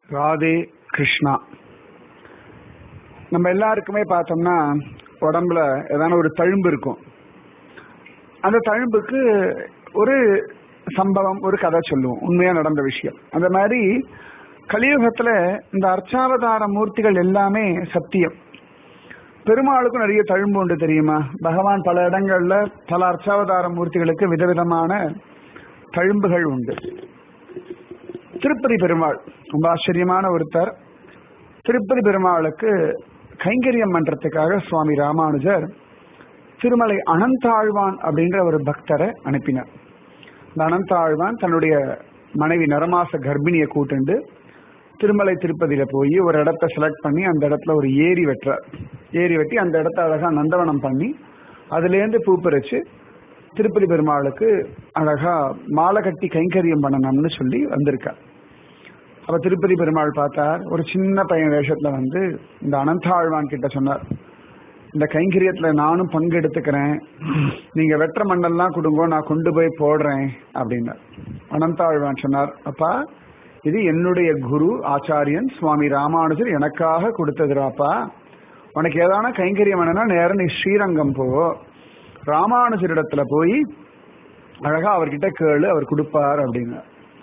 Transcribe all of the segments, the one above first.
ராதே கிருஷ்ணா நம்ம எல்லாருக்குமே பார்த்தோம்னா உடம்புல ஏதான ஒரு தழும்பு இருக்கும் அந்த தழும்புக்கு ஒரு சம்பவம் ஒரு கதை சொல்லுவோம் உண்மையா நடந்த விஷயம் அந்த மாதிரி கலியுகத்துல இந்த அர்ச்சாவதார மூர்த்திகள் எல்லாமே சத்தியம் பெருமாளுக்கும் நிறைய தழும்பு உண்டு தெரியுமா பகவான் பல இடங்கள்ல பல அர்ச்சாவதார மூர்த்திகளுக்கு விதவிதமான தழும்புகள் உண்டு திருப்பதி பெருமாள் ரொம்ப ஆச்சரியமான ஒருத்தர் திருப்பதி பெருமாளுக்கு கைங்கரியம் பண்றதுக்காக சுவாமி ராமானுஜர் திருமலை அனந்தாழ்வான் அப்படின்ற ஒரு பக்தரை அனுப்பினார் இந்த அனந்தாழ்வான் தன்னுடைய மனைவி நரமாச கர்ப்பிணியை கூட்டுண்டு திருமலை திருப்பதியில போய் ஒரு இடத்த செலக்ட் பண்ணி அந்த இடத்துல ஒரு ஏரி வெட்டுறார் ஏரி வெட்டி அந்த இடத்த அழகா நந்தவனம் பண்ணி அதுலேருந்து பூ பறிச்சு திருப்பதி பெருமாளுக்கு அழகா மாலை கட்டி கைங்கரியம் பண்ணணும்னு சொல்லி வந்திருக்கார் அப்ப திருப்பதி பெருமாள் பார்த்தார் ஒரு சின்ன பையன் வேஷத்துல வந்து இந்த அனந்தாழ்வான் கிட்ட சொன்னார் இந்த கைங்கரியத்துல நானும் பங்கெடுத்துக்கிறேன் நீங்க வெற்ற மண்ணெல்லாம் கொடுங்கோ நான் கொண்டு போய் போடுறேன் அப்படின்னார் அனந்தாழ்வான் சொன்னார் அப்பா இது என்னுடைய குரு ஆச்சாரியன் சுவாமி ராமானுஜர் எனக்காக கொடுத்ததுராப்பா உனக்கு ஏதான கைங்கரியம் வேணும்னா நேரம் நீ ஸ்ரீரங்கம் போ ராமானுஜரிடத்துல போய் அழகா அவர்கிட்ட கேளு அவர் கொடுப்பார் அப்படின்னு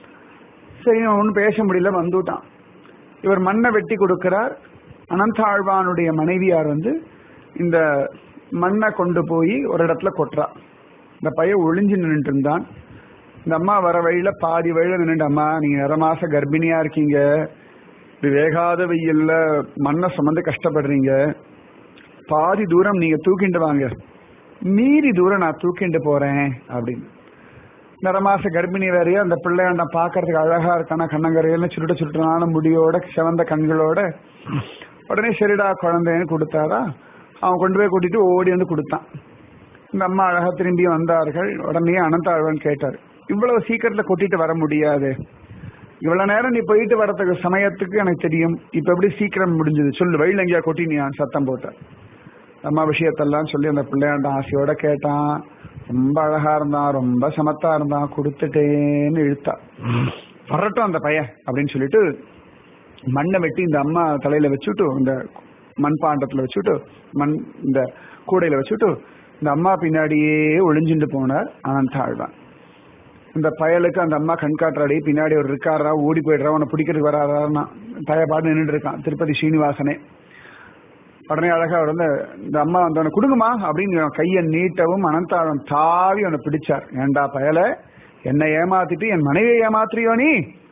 சரி ஒன்னும் பேச முடியல வந்துட்டான் இவர் மண்ணை வெட்டி கொடுக்கிறார் அனந்தாழ்வானுடைய மனைவியார் வந்து இந்த மண்ணை கொண்டு போய் ஒரு இடத்துல கொட்டுறா இந்த பையன் ஒளிஞ்சு நின்றுட்டு இருந்தான் இந்த அம்மா வர வழியில பாதி வழியில நின்றுட்டு அம்மா நீங்க நிற மாச கர்ப்பிணியா இருக்கீங்க இது வேகாத வெயில்ல மண்ணை சுமந்து கஷ்டப்படுறீங்க பாதி தூரம் நீங்க தூக்கிட்டு வாங்க மீறி தூரம் நான் தூக்கிட்டு போறேன் அப்படின்னு நிறமாச கர்ப்பிணி வேறையா அந்த பிள்ளையாண்ட பாக்குறதுக்கு அழகா இருக்கானா கண்ணங்கரையில சுருட்ட சுருட்டனான முடியோட சிவந்த கண்களோட உடனே சரிடா குழந்தைன்னு கொடுத்தாரா அவன் கொண்டு போய் கூட்டிட்டு ஓடி வந்து கொடுத்தான் இந்த அம்மா அழகா திரும்பி வந்தார்கள் உடனே அனந்தாழ்வன் கேட்டார் இவ்வளவு சீக்கிரத்துல கொட்டிட்டு வர முடியாது இவ்வளவு நேரம் நீ போயிட்டு வரதுக்கு சமயத்துக்கு எனக்கு தெரியும் இப்ப எப்படி சீக்கிரம் முடிஞ்சது சொல்லு வழியில் எங்கேயா கொட்டினியான் சத்தம் போட்டார் அம்மா விஷயத்தெல்லாம் சொல்லி அந்த பிள்ளையாண்ட ஆசையோட கேட்டான் ரொம்ப அழகா இருந்தான் ரொம்ப சமத்தா இருந்தான் கொடுத்துட்டேன்னு இழுத்தா வரட்டும் அந்த பையன் அப்படின்னு சொல்லிட்டு மண்ணை வெட்டி இந்த அம்மா தலையில வச்சுட்டு இந்த மண்பாண்டத்துல வச்சுட்டு மண் இந்த கூடையில வச்சுட்டு இந்த அம்மா பின்னாடியே ஒளிஞ்சுட்டு போனார் அனந்த ஆழ்வான் இந்த பயலுக்கு அந்த அம்மா கண் காட்டுறாடி பின்னாடி ஒரு இருக்காரா ஓடி போயிடுறா உன்னை பிடிக்கிறதுக்கு வராதான்னா பய பாடு நின்றுட்டு இருக்கான் திருப்பதி ஸ்ரீனிவாசனே உடனே அழகா அவர் வந்து இந்த அம்மா வந்தவனை கொடுங்கம்மா அப்படின்னு கையை நீட்டவும் அனந்தாழம் தாவி அவனை பிடிச்சார் ஏண்டா பயல என்னை ஏமாத்திட்டு என் மனைவியை ஏமாத்துறியோ நீ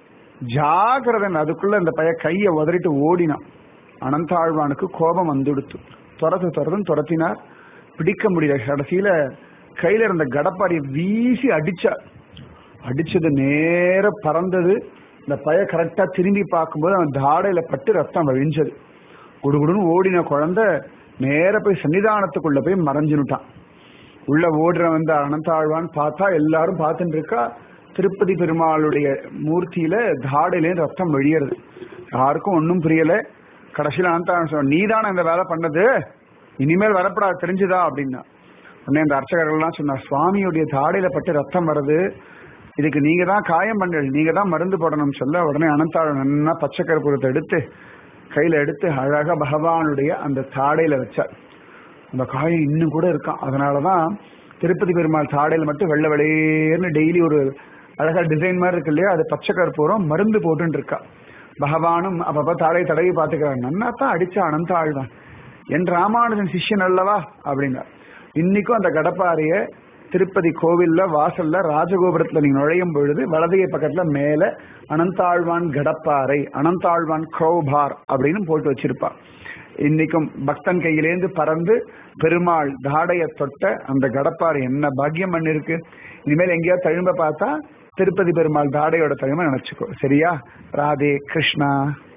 ஜாகிரதன் அதுக்குள்ள இந்த பைய கையை உதறிட்டு ஓடினான் அனந்தாழ்வானுக்கு கோபம் வந்துடுத்து துரத்து துரத்துன்னு துரத்தினார் பிடிக்க முடியல கடைசியில கையில இருந்த கடப்பாடியை வீசி அடிச்சார் அடிச்சது நேர பறந்தது இந்த பைய கரெக்டா திரும்பி பார்க்கும்போது அவன் தாடையில பட்டு ரத்தம் வழிஞ்சது குடுகுடுன்னு ஓடின குழந்தை நேர போய் சன்னிதானத்துக்குள்ள போய் மறைஞ்சுனுட்டான் உள்ள ஓடுற வந்த அனந்தாழ்வான் பார்த்தா எல்லாரும் பார்த்துட்டு இருக்கா திருப்பதி பெருமாளுடைய மூர்த்தியில தாடையிலே ரத்தம் வழியறது யாருக்கும் ஒன்றும் புரியல கடைசியில் அனந்தாழ்வான் சொன்ன நீ தானே இந்த வேலை பண்ணது இனிமேல் வரப்படா தெரிஞ்சுதா அப்படின்னா உடனே அந்த அர்ச்சகர்கள்லாம் சொன்னார் சுவாமியுடைய தாடையில பட்டு ரத்தம் வருது இதுக்கு நீங்க தான் காயம் பண்ணல் நீங்க தான் மருந்து போடணும்னு சொல்ல உடனே அனந்தாழ் நல்லா பச்சை கருப்பூரத்தை எடுத்து கையில எடுத்து அழகா பகவானுடைய அந்த தாடையில வச்சார் அந்த காயம் இன்னும் கூட இருக்கான் அதனாலதான் திருப்பதி பெருமாள் தாடையில மட்டும் வெள்ளை வெளியேன்னு டெய்லி ஒரு அழகா டிசைன் மாதிரி இருக்கு இல்லையா அது பச்சை கற்பூரம் மருந்து போட்டுன்னு இருக்கா பகவானும் அப்பப்ப தாடையை தடவி பாத்துக்கிறார் நன்னா தான் அடிச்சா அனந்த ஆழ்வான் என் ராமானுஜன் சிஷ்யன் அல்லவா அப்படின்னா இன்னைக்கும் அந்த கடப்பாறைய திருப்பதி கோவில்ல வாசல்ல ராஜகோபுரத்துல நீங்க நுழையும் பொழுது வலதைய பக்கத்துல மேல அனந்தாழ்வான் கடப்பாறை அனந்தாழ்வான் க்ரௌபார் அப்படின்னு போட்டு வச்சிருப்பா இன்னைக்கும் பக்தன் கையிலேந்து பறந்து பெருமாள் தாடைய தொட்ட அந்த கடப்பாறை என்ன பாக்கியம் பண்ணிருக்கு இனிமேல் எங்கேயாவது தழும்ப பார்த்தா திருப்பதி பெருமாள் தாடையோட தழும்ப நினைச்சுக்கோ சரியா ராதே கிருஷ்ணா